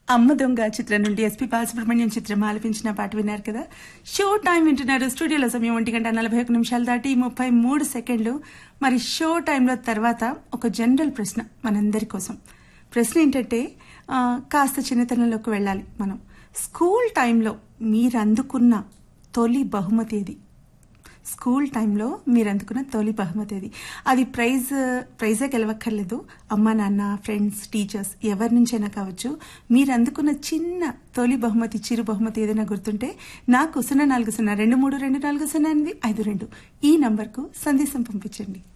అమ్మ దొంగ చిత్రం నుండి ఎస్పీ బాలసుబ్రహ్మణ్యం చిత్రం ఆలపించిన పాట విన్నారు కదా షో టైం వింటున్నారు స్టూడియోలో సమయం ఒంటి గంట నలభై ఒక నిమిషాలు దాటి ముప్పై మూడు సెకండ్లు మరి షో టైంలో తర్వాత ఒక జనరల్ ప్రశ్న మనందరి కోసం ప్రశ్న ఏంటంటే ఆ, కాస్త చిన్నతనంలోకి వెళ్ళాలి మనం స్కూల్ టైంలో మీరు అందుకున్న తొలి బహుమతి ఏది స్కూల్ టైంలో మీరు అందుకున్న తొలి బహుమతి అది అది ప్రైజ్ ప్రైజే గెలవక్కర్లేదు అమ్మా నాన్న ఫ్రెండ్స్ టీచర్స్ ఎవరి నుంచైనా కావచ్చు మీరు అందుకున్న చిన్న తొలి బహుమతి చిరు బహుమతి ఏదైనా గుర్తుంటే నాకు సున్నా నాలుగు సున్నా రెండు మూడు రెండు నాలుగు సున్నా ఎనిమిది ఐదు రెండు ఈ నంబర్కు సందేశం పంపించండి